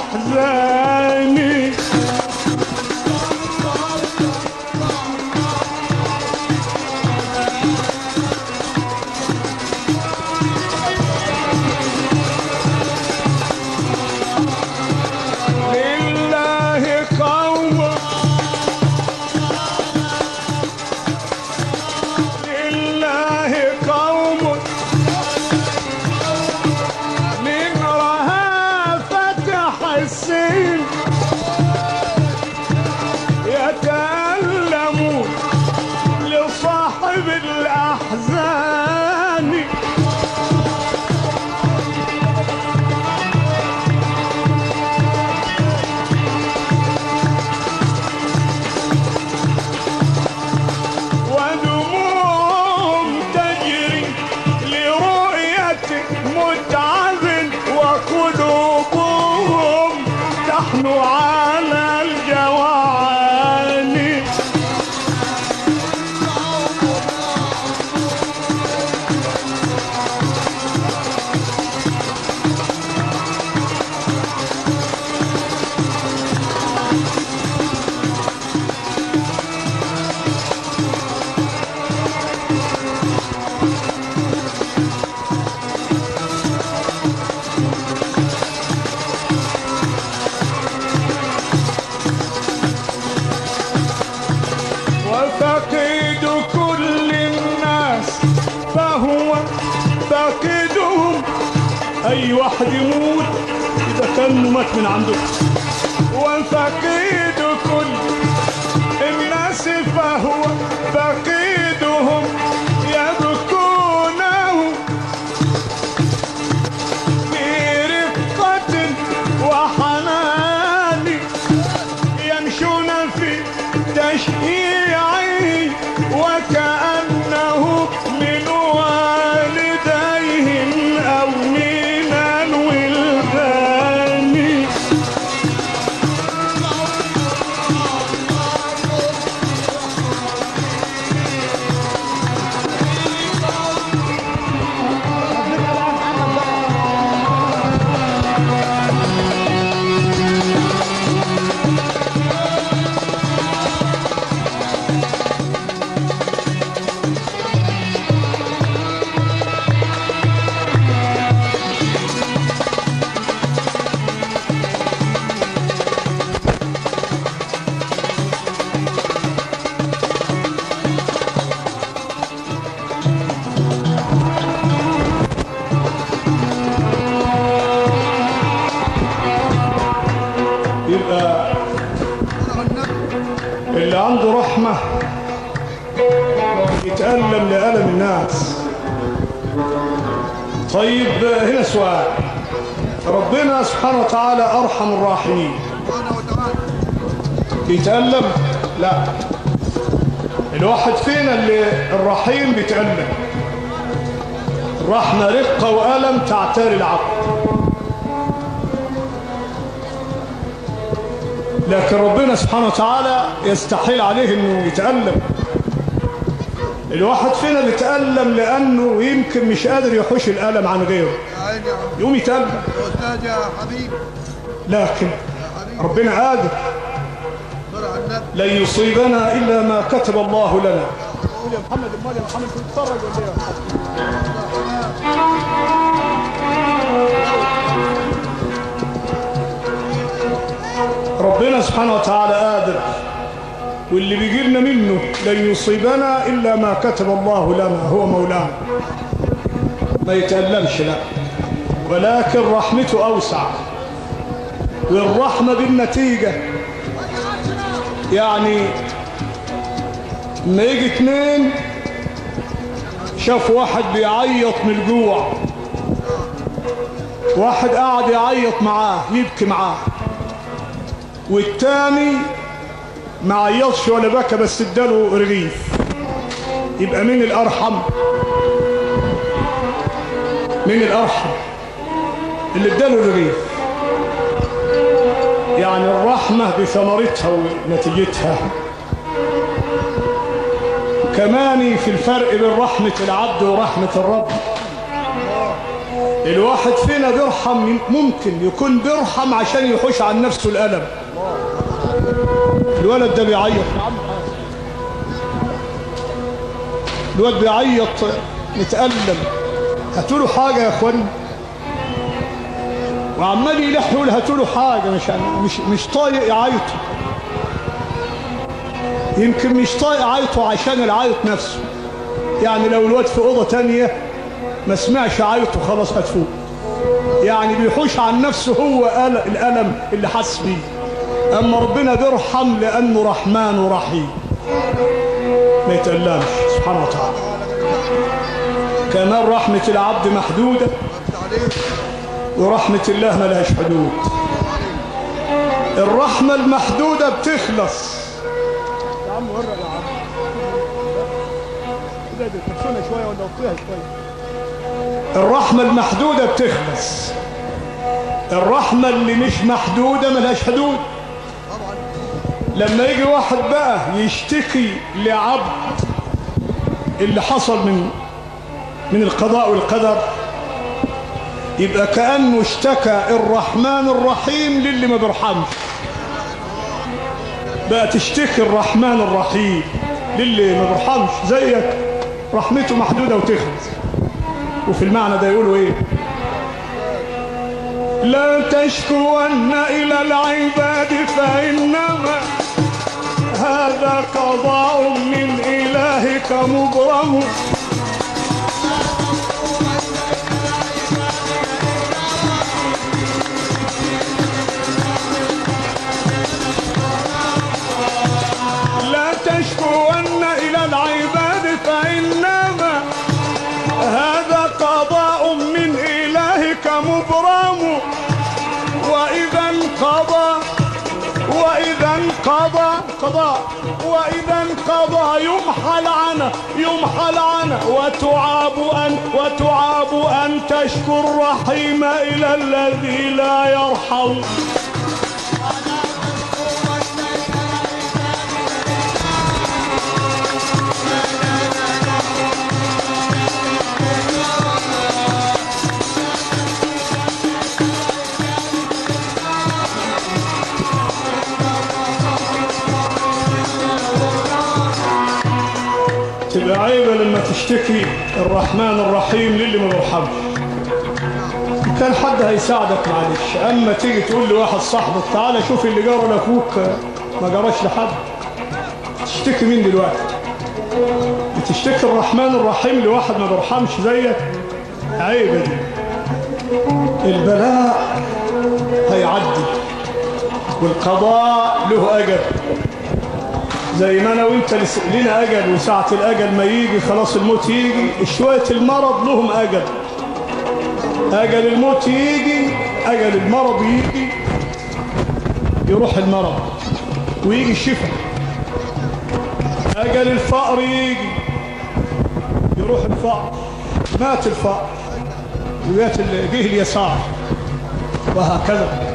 أحزاني لله قوم لله قوم من رهافة حسين يتألم لصاحب الأحزان ودموع تجري لرؤية متعب وقلوبهم تحنو على الجوعان وفقيد كل الناس فهو فاقدهم اي واحد يموت اذا كان مات من عنده وفقيد كل الناس فهو فقيدهم يبكونه برقة وحنان يمشون في تشييعه وكأنه من والديهم أو من الولدان يبقى اللي عنده رحمة يتألم لألم الناس طيب هنا سؤال ربنا سبحانه وتعالى أرحم الراحمين يتألم لا الواحد فينا اللي الرحيم بيتألم الرحمة رقة وألم تعتري العبد لكن ربنا سبحانه وتعالى يستحيل عليه انه يتألم الواحد فينا بيتألم لأنه يمكن مش قادر يحوش الألم عن غيره يا عيني يا عم. يقوم يتألم يا استاذ يا حبيب لكن يا حبيب ربنا قادر صل على النبي لن يصيبنا إلا ما كتب الله لنا قول يا محمد امال يا محمد كنت تتفرج ولا ايه ربنا سبحانه وتعالى قادر واللي بيجي لنا منه لن يصيبنا إلا ما كتب الله لنا هو مولانا ما يتألمش لا ولكن رحمته أوسع والرحمة بالنتيجة يعني ما يجي اتنين شاف واحد بيعيط من الجوع واحد قاعد يعيط معاه يبكي معاه والتاني ما عيطش ولا بكى بس اداله رغيف يبقى مين الارحم مين الارحم اللي اداله الرغيف يعني الرحمه بثمرتها ونتيجتها كمان في الفرق بين رحمه العبد ورحمه الرب الواحد فينا بيرحم ممكن يكون بيرحم عشان يحوش عن نفسه الألم الولد ده بيعيط الولد بيعيط متألم هاتوا له حاجة يا اخوان وعمال يلح يقول هاتوا له حاجة مش مش مش طايق يعيطه يمكن مش طايق يعيطه عشان العيط نفسه يعني لو الواد في أوضة تانية ما سمعش عيطه خلاص هتفوق يعني بيحوش عن نفسه هو قال- الألم اللي حس بيه أما ربنا بيرحم لأنه رحمن ورحيم ما يتألمش سبحانه وتعالى كمان رحمة العبد محدودة ورحمة الله ملهاش حدود الرحمة المحدودة بتخلص يا عم ورق يا عم كده بتنسونا شوية ولا وطيها شوية الرحمة المحدودة بتخلص الرحمة اللي مش محدودة ملهاش حدود لما يجي واحد بقى يشتكي لعبد اللي حصل من من القضاء والقدر يبقى كأنه اشتكى الرحمن الرحيم للي ما بيرحمش بقى تشتكي الرحمن الرحيم للي ما بيرحمش زيك رحمته محدودة وتخلص وفي المعنى ده يقولوا ايه لا تشكون إلى العباد فإنما هذا قضاء من إلهك مبرم لا تشكون إلى العباد فإنما هذا قضاء من إلهك مبرم وإذا انقضى وإذا انقضى قضاء وإذا انقضى يمحى العنى يمحى العنى وتعاب أن وتعاب أن تشكو الرحيم إلى الذي لا يرحم تبقى عيبة لما تشتكي الرحمن الرحيم للي ما بيرحمش كان حد هيساعدك معلش اما تيجي تقول لواحد صاحبك تعالى شوف اللي جرى لاخوك ما جراش لحد تشتكي مين دلوقتي بتشتكي الرحمن الرحيم لواحد ما بيرحمش زيك عيبة دي البلاء هيعدي والقضاء له أجل زي ما انا وانت لس- لنا اجل وساعة الاجل ما يجي خلاص الموت يجي شوية المرض لهم اجل اجل الموت يجي اجل المرض يجي يروح المرض ويجي الشفاء اجل الفقر يجي يروح الفقر مات الفقر وجات ال- جه اليسار وهكذا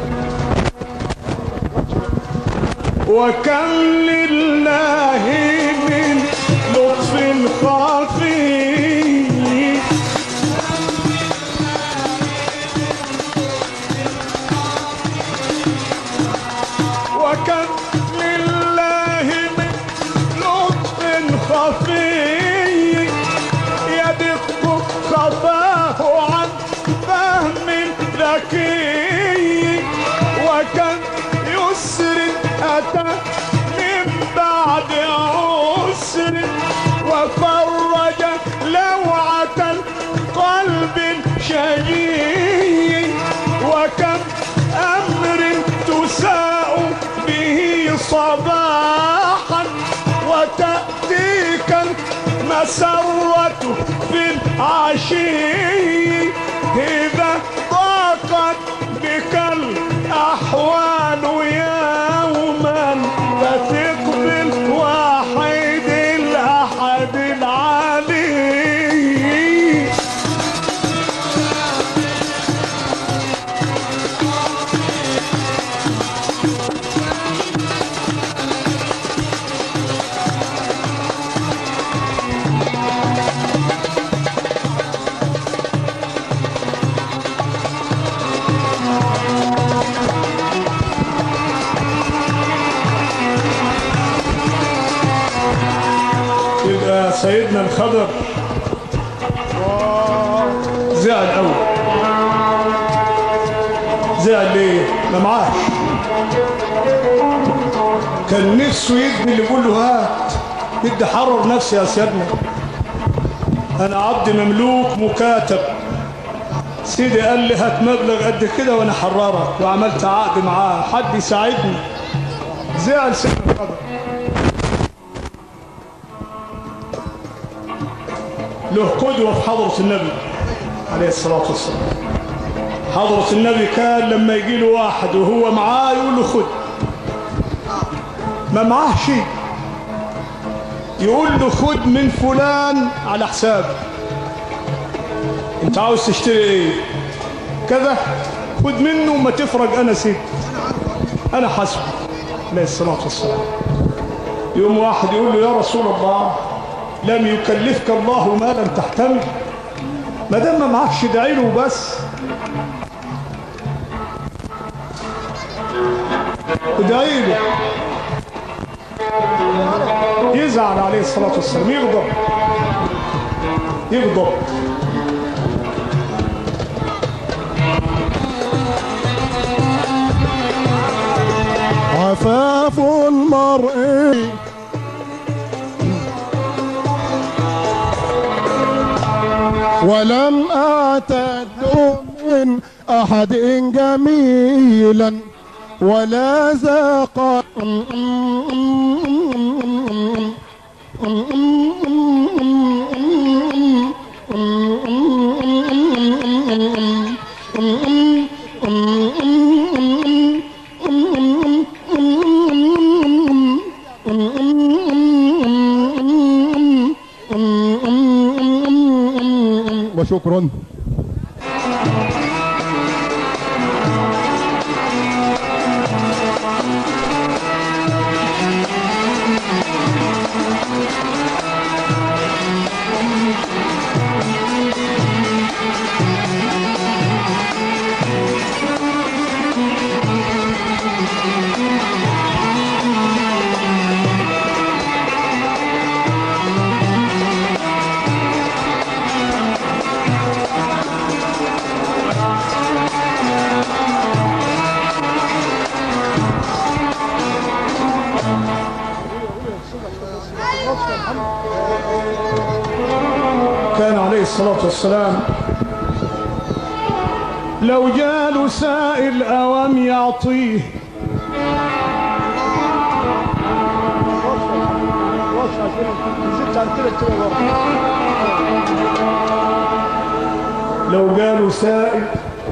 وكم لله من لطف خفي وكم لله من لطف خفي يدق خفاه عن فهم ذكي وكم يسر أتى من بعد عسر وفرج لوعة قلب شجي وكم أمر تساء به صباحا وتأتيك المسرة في العشي إذا ضاقت بك الأحوال يوما فثق بالواحد الأحد العلي سيدنا الخضر زعل قوي زعل ليه ما معاش كان نفسه يدي اللي يقول له هات يدي حرر نفسي يا سيدنا انا عبد مملوك مكاتب سيدي قال لي هات مبلغ قد كده وانا حررك وعملت عقد معاه حد يساعدني زعل سيدنا الخضر له قدوة في حضرة النبي عليه الصلاة والسلام حضرة النبي كان لما يجي له واحد وهو معاه يقول له خد ما معاه شيء يقول له خد من فلان على حسابي انت عاوز تشتري ايه كذا خد منه ما تفرج انا سيد انا حسب عليه الصلاة والسلام يوم واحد يقول له يا رسول الله لم يكلفك الله ما لم تحتمل ما دام ما معكش ادعي له بس ادعي له يزعل عليه الصلاة والسلام يغضب يغضب عفاف المرء ولم أعتد من أحد جميلا ولا ذاق وشكرا كان عليه الصلاة والسلام لو جاله سائل أوام يعطيه لو قالوا سائل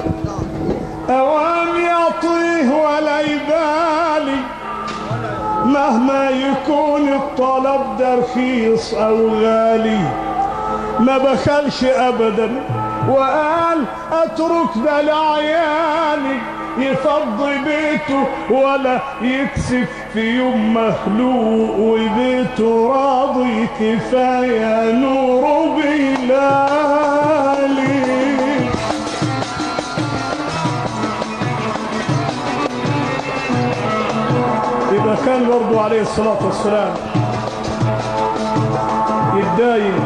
أوام يعطيه ولا يبالي مهما يكون الطلب ده رخيص أو غالي ما بخلش ابدا وقال اترك ده لعيالي يفضي بيته ولا يكسف في يوم مخلوق وبيته راضي كفايه نوره بلالي يبقى كان برضه عليه الصلاه والسلام يتداين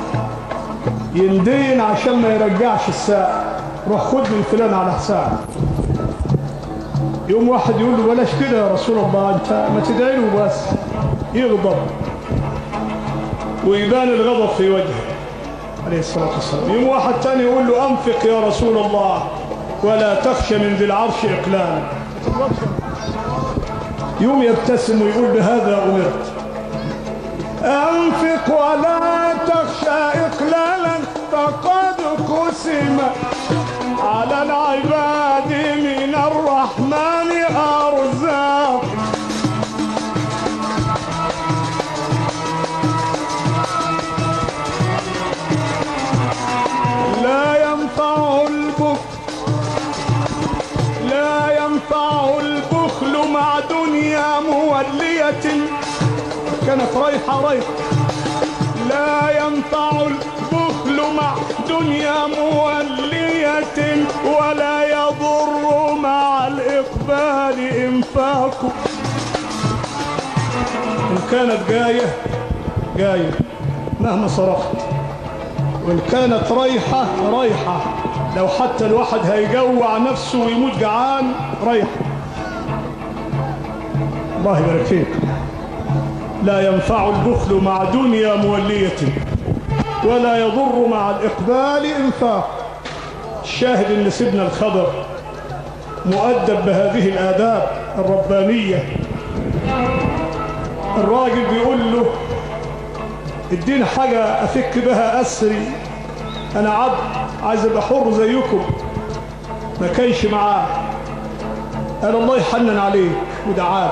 يندين عشان ما يرجعش الساعة روح خد من فلان على حساب يوم واحد يقول له بلاش كده يا رسول الله انت ما تدعي له بس يغضب ويبان الغضب في وجهه عليه الصلاة والسلام يوم واحد تاني يقول له أنفق يا رسول الله ولا تخشى من ذي العرش إقلالا يوم يبتسم ويقول بهذا أمرت أنفق ولا تخشى إقلالا فقد قسم على العباد من الرحمن أرزاق لا ينفع البخل لا ينفع البخل مع دنيا مولية كانت رايحة رايحة لا ينفع البخل مع دنيا مولية ولا يضر مع الإقبال إنفاق إن كانت جاية جاية مهما صرفت وإن كانت رايحة رايحة لو حتى الواحد هيجوع نفسه ويموت جعان رايحة الله يبارك فيك لا ينفع البخل مع دنيا مولية ولا يضر مع الإقبال إنفاق الشاهد إن سيدنا الخضر مؤدب بهذه الآداب الربانية الراجل بيقول له اديني حاجة أفك بها أسري أنا عبد عايز أبقى حر زيكم ما كانش معاه قال الله يحنن عليك ودعاه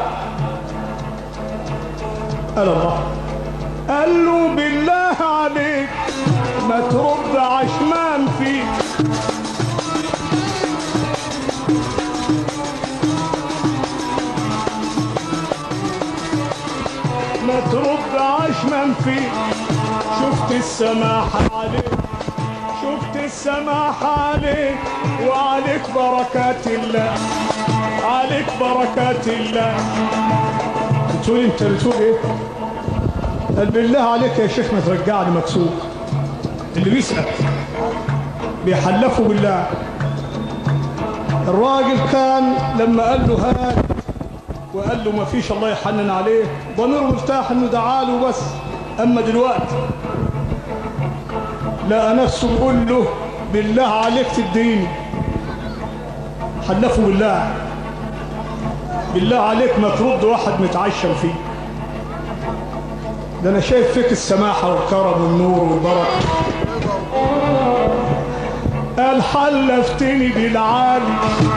قال الله قال له بالله عليك ما ترد عشمان فيك ما ترد عشمان فيك شفت السماحة عليك شفت السماحة عليك وعليك بركات الله عليك بركات الله بتقول انت بتقول ايه قال بالله عليك يا شيخ ما ترجعني مكسوف اللي بيسأل بيحلفوا بالله الراجل كان لما قال له هات وقال له ما فيش الله يحنن عليه ضميره مرتاح انه دعاله بس اما دلوقتي لقى نفسه بيقول له بالله عليك تديني حلفوا بالله بالله عليك ما ترد واحد متعشم فيه ده انا شايف فيك السماحة والكرم والنور والبركة قال حلفتني بالعالي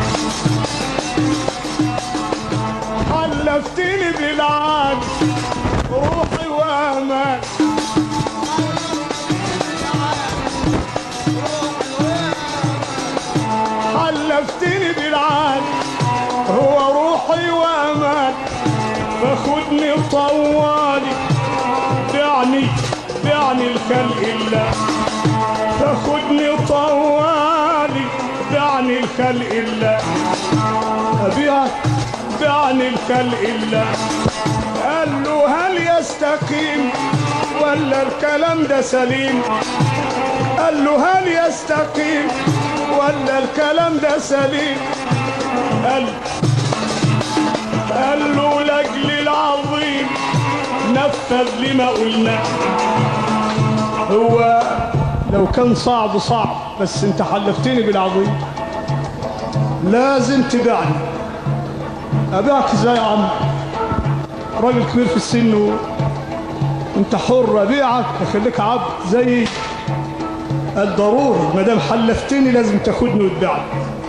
حلفتني بالعالي روحي وامان حلفتني بالعالي هو روحي وامان فخدني طوالي بعني بعني الخلق الله فخدني طوالي بعني الخلق الله أبيعك بعني الخلق الله قال له هل يستقيم ولا الكلام ده سليم قال له هل يستقيم ولا الكلام ده سليم قال قال له لاجل العظيم نفذ لما قلنا هو لو كان صعب صعب بس انت حلفتني بالعظيم لازم تبعني ابيعك ازاي يا عم راجل كبير في السن و... انت حر ابيعك اخليك عبد زي الضروري ما دام حلفتني لازم تاخدني وتبيعني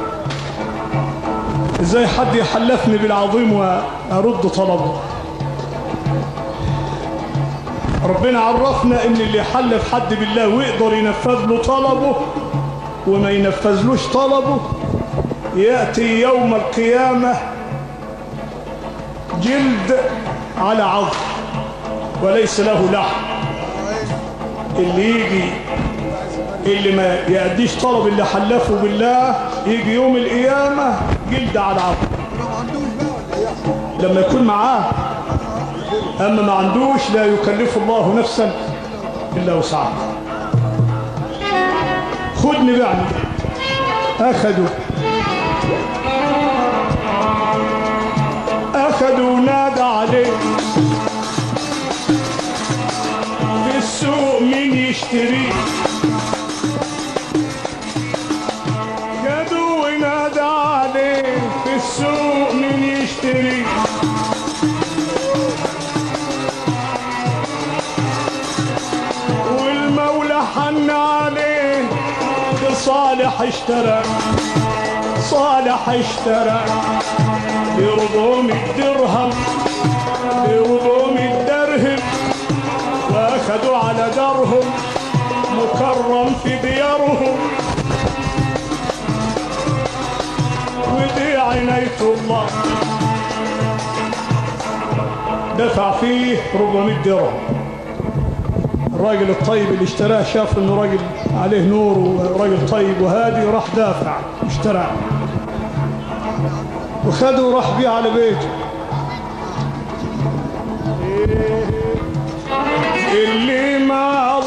ازاي حد يحلفني بالعظيم وارد طلبه ربنا عرفنا ان اللي يحلف حد بالله ويقدر ينفذ له طلبه وما ينفذلوش طلبه يأتي يوم القيامة جلد على عظم وليس له لحم اللي يجي اللي ما يأديش طلب اللي حلفه بالله يجي يوم القيامة جلد على عظم ما عندوش بقى ولا ايه لما يكون معاه أما ما عندوش لا يكلف الله نفسا إلا وسعها خدني بعني أخذوا أخذوا نادى عليه في السوق مين يشتريه خدوا ونادى عليه في السوق مين يشتريه والمولى حن عليه صالح اشترى صالح اشترى بربعمية درهم بربعمية درهم واخدوا على دارهم مكرم في ديارهم ودي عناية الله دفع فيه 400 درهم الراجل الطيب اللي اشتراه شاف انه راجل عليه نور وراجل طيب وهادي راح دافع اشتراه وخده وراح بيه على بيته اللي مع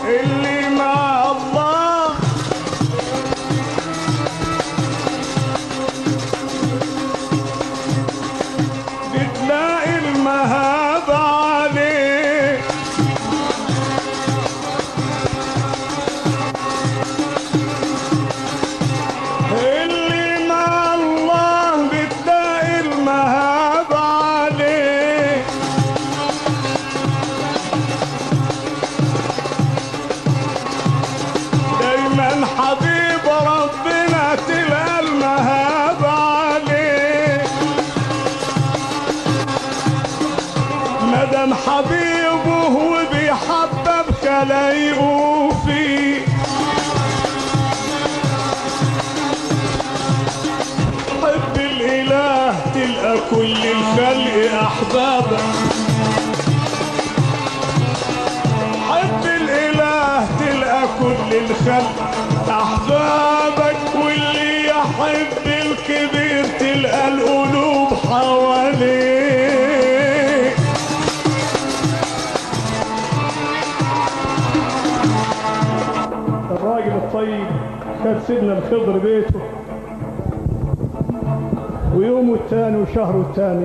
اللي مع الله بتلاقي المهاب عليه اللي مع الله بتلاقي المهاب عليه دايما حبيب ربنا تلقى المهاب عليه مدام حبيبه وبيحببك لايقوا فيه حب الاله تلقى كل الخلق احبابك حب الاله تلقى كل الخلق احبابك واللي يحب الكبير تلقى القلوب حواليه الراجل الطيب خد سيدنا الخضر بيته ويومه الثاني وشهره الثاني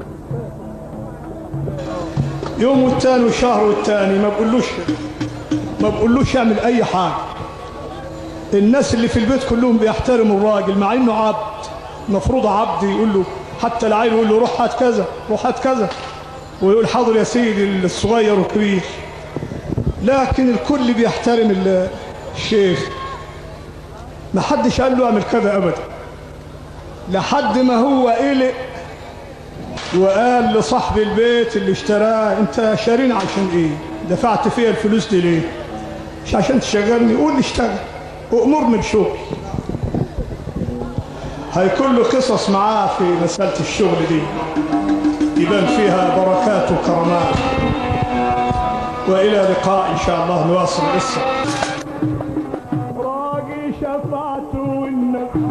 يومه الثاني وشهره الثاني ما بقولوش ما بقولوش اعمل اي حاجه الناس اللي في البيت كلهم بيحترموا الراجل مع انه عبد مفروض عبد يقول له حتى العيل يقول له روح هات كذا روح هات كذا ويقول حاضر يا سيدي الصغير والكبير لكن الكل بيحترم ال- الشيخ ما حدش قال له اعمل كذا ابدا لحد ما هو قلق وقال لصاحب البيت اللي اشتراه انت شارين عشان ايه دفعت فيها الفلوس دي ليه مش عشان تشغلني قول لي اشتغل وامرني بشغل هيكون له قصص معاه في مسألة الشغل دي يبان فيها بركات وكرامات وإلى لقاء إن شاء الله نواصل القصة راقي شفعت والنبي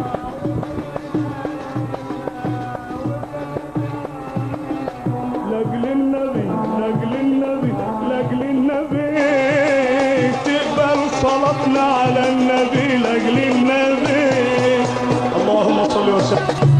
لاجل النبي لاجل النبي لاجل النبي تقبل صلاتنا على النبي لاجل النبي اللهم صل وسلم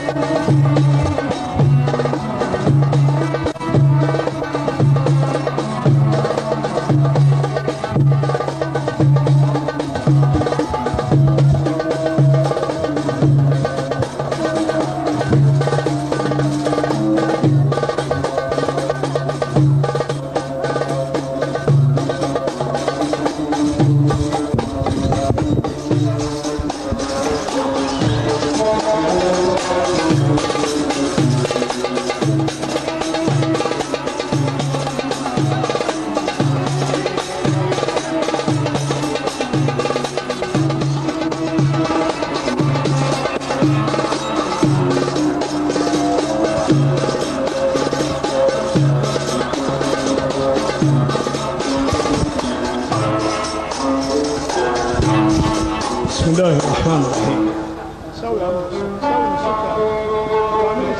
بسم الله الرحمن الرحيم سوي يا عم سوي الصوت واعمل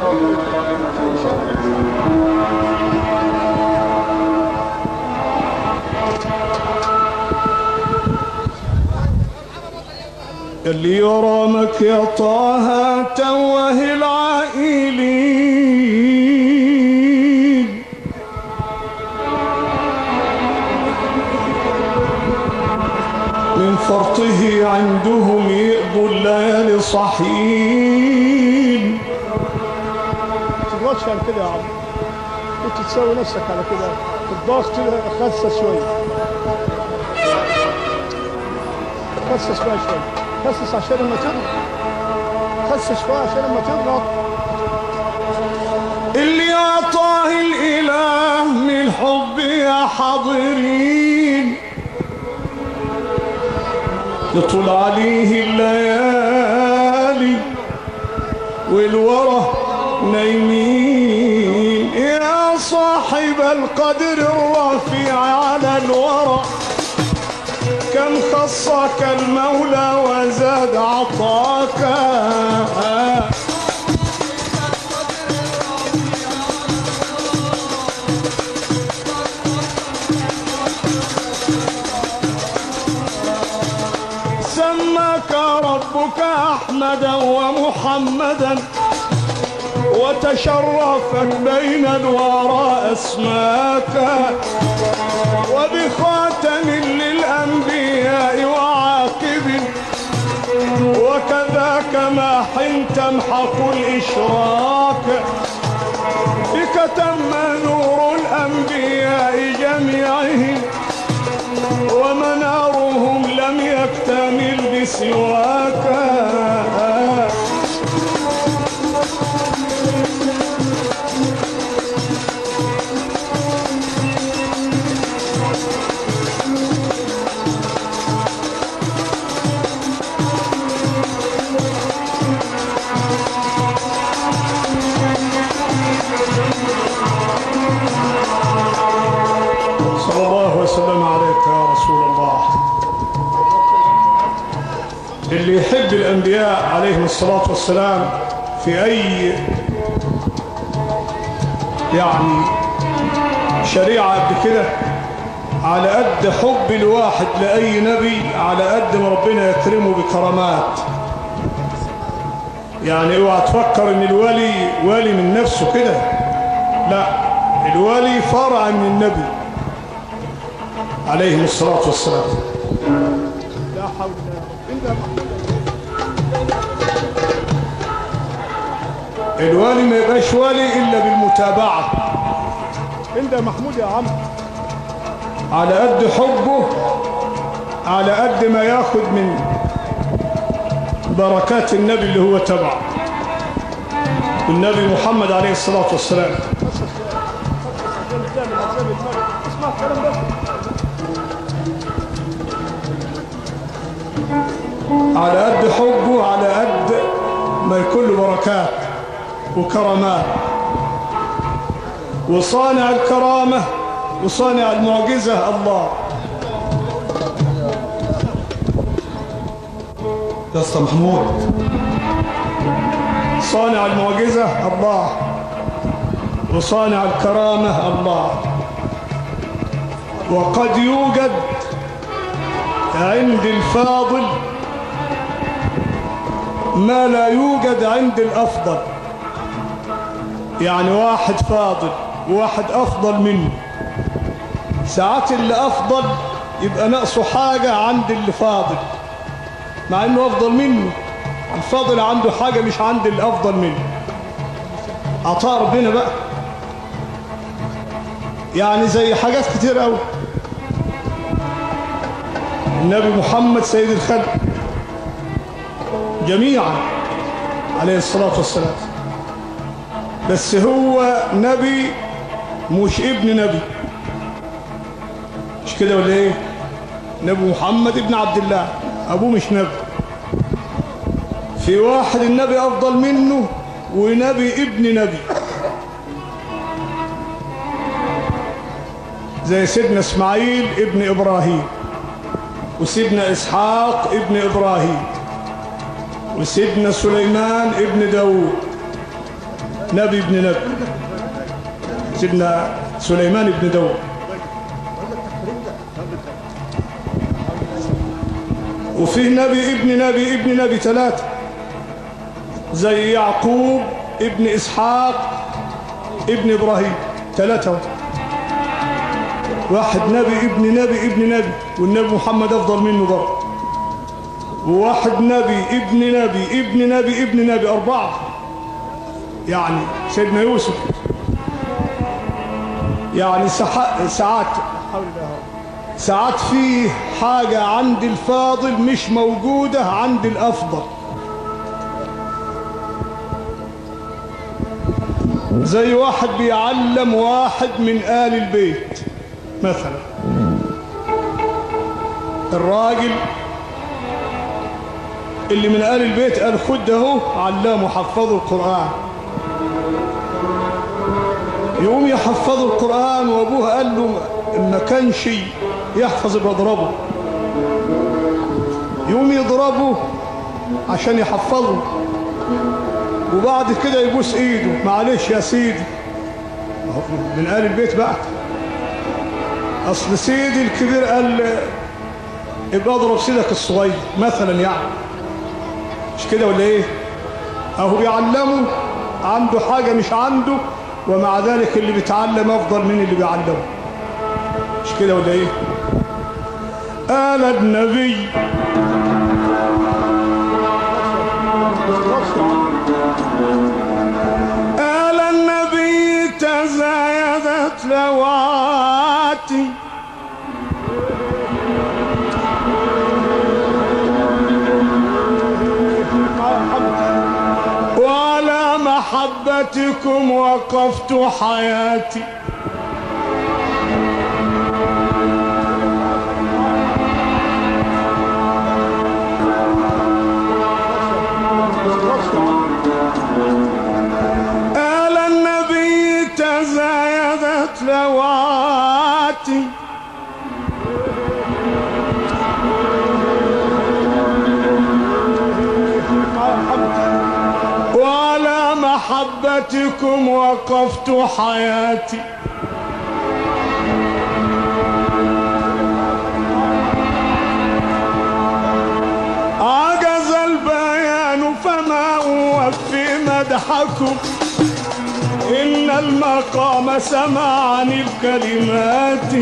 شويه اللي يرامك يا طه توه العائلين من فرطه عندهم يقضوا الليالي صحيين تضغطش على كده يا عم كنت تسوي نفسك على كده الضغط كده خسس شويه خسس بقى شويه خسس عشان لما تضغط خسس شويه عشان لما تضغط اللي اعطاه الاله من الحب يا حاضرين يطول عليه الليالي والورى نايمين يا صاحب القدر الرفيع على الورى كم خصك المولى وزاد عطاك سماك ربك أحمدا ومحمدا وتشرفت بين الورى أسماك وبخاتم للأنبياء وعاقب وكذاك ما حين تمحق الإشراك بك تم نور الأنبياء جميعهم ومنارهم لم يكتمل بسواك صلى الله وسلم عليك يا رسول الله اللي يحب الأنبياء عليهم الصلاة والسلام في أي يعني شريعة قد كده على قد حب الواحد لأي نبي على قد ما ربنا يكرمه بكرامات يعني اوعى تفكر ان الولي ولي من نفسه كده لا الولي فرع من النبي عليه الصلاة والسلام لا حول الوالي ما يبقاش والي إلا بالمتابعة انت محمود يا عم على قد حبه على قد ما ياخد من بركات النبي اللي هو تبعه النبي محمد عليه الصلاة والسلام اسمع الكلام ده على قد حبه على قد ما يكون له بركات وكرامات وصانع الكرامة وصانع المعجزة الله يا اسطى محمود صانع المعجزة الله وصانع الكرامة الله وقد يوجد عند الفاضل ما لا يوجد عند الأفضل يعني واحد فاضل وواحد أفضل منه ساعات اللي أفضل يبقى ناقصه حاجة عند اللي فاضل مع انه افضل منه الفاضل عنده حاجة مش عند الافضل منه عطاء ربنا بقى يعني زي حاجات كتير قوي النبي محمد سيد الخلق جميعا عليه الصلاة والسلام بس هو نبي مش ابن نبي مش كده ولا ايه نبي محمد ابن عبد الله ابوه مش نبي في واحد النبي افضل منه ونبي ابن نبي زي سيدنا اسماعيل ابن ابراهيم وسيدنا اسحاق ابن ابراهيم وسيدنا سليمان ابن داود نبي ابن نبي سيدنا سليمان ابن داود وفيه نبي ابن نبي ابن نبي ثلاثة زي يعقوب ابن إسحاق ابن إبراهيم ثلاثة واحد نبي ابن نبي ابن نبي والنبي محمد أفضل منه برضه وواحد نبي ابن نبي ابن نبي ابن نبي أربعة يعني سيدنا يوسف يعني ساعات ساعات ساعات فيه حاجة عند الفاضل مش موجودة عند الأفضل زي واحد بيعلم واحد من آل البيت مثلا الراجل اللي من آل البيت قال خد اهو علمه حفظه القرآن يقوم يحفظه القرآن وابوه قال له ما كانش يحفظ بيضربه يقوم يضربه عشان يحفظه وبعد كده يبوس ايده معلش يا سيدي أهو من آل البيت بقى اصل سيدي الكبير قال يبقى اضرب سيدك الصغير مثلا يعني مش كده ولا ايه اهو بيعلمه عنده حاجة مش عنده ومع ذلك اللي بيتعلم افضل من اللي بيعلمه مش كده ولا ايه قال النبي قال النبي تزايدت لواتي وعلى محبتكم وقفت حياتي قال النبي تزايدت لواتي وعلى محبتكم وقفت حياتي عجز البيان فما أوفي مدحكم إن المقام سمعني الكلمات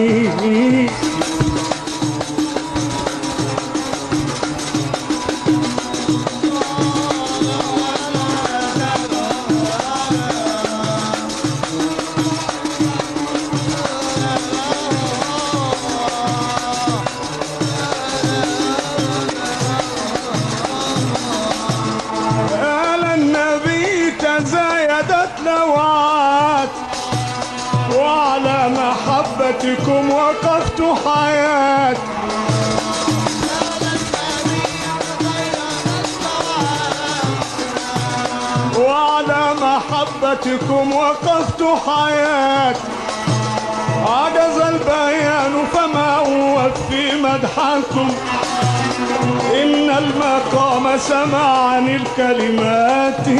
قال النبي تزايدت لوات وعلى محبتكم وقفت حياتي وعلى محبتكم وقفت حياتي عجز البيان فما أوفي مدحكم إن المقام سمعني الكلمات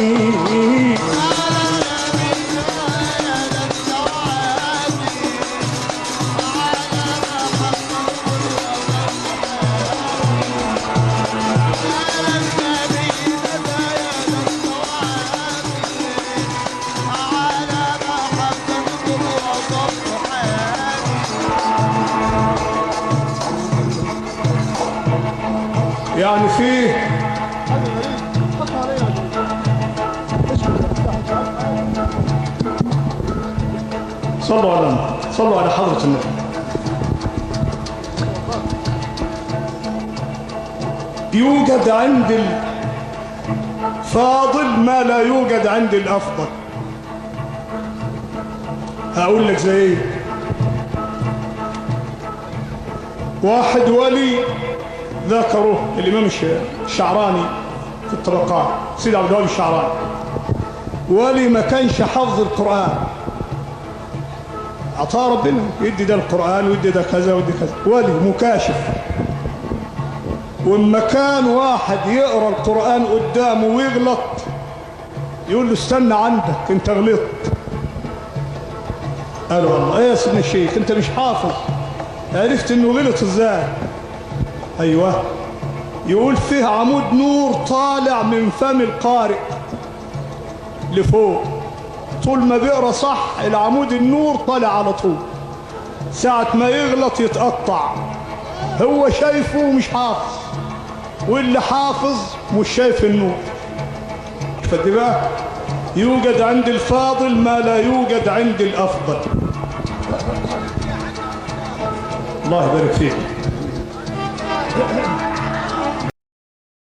يعني فيه صلوا على النبي صلوا على حضرة النبي يوجد عند الفاضل ما لا يوجد عند الأفضل هقول لك زي ايه واحد ولي ذكره الإمام الش- الشعراني في الطبقات سيد عبد الوهاب الشعراني ولي ما كانش حفظ القرآن عطاه ربنا يدي ده القرآن ويدي ده كذا ويدي كذا ولي مكاشف وإما كان واحد يقرأ القرآن قدامه ويغلط يقول له استنى عندك انت غلطت قال والله ايه يا سيدنا الشيخ انت مش حافظ عرفت انه غلط ازاي ايوه يقول فيه عمود نور طالع من فم القارئ لفوق طول ما بيقرا صح العمود النور طالع على طول ساعة ما يغلط يتقطع هو شايفه ومش حافظ واللي حافظ مش شايف النور فدي بقى يوجد عند الفاضل ما لا يوجد عند الأفضل الله يبارك فيك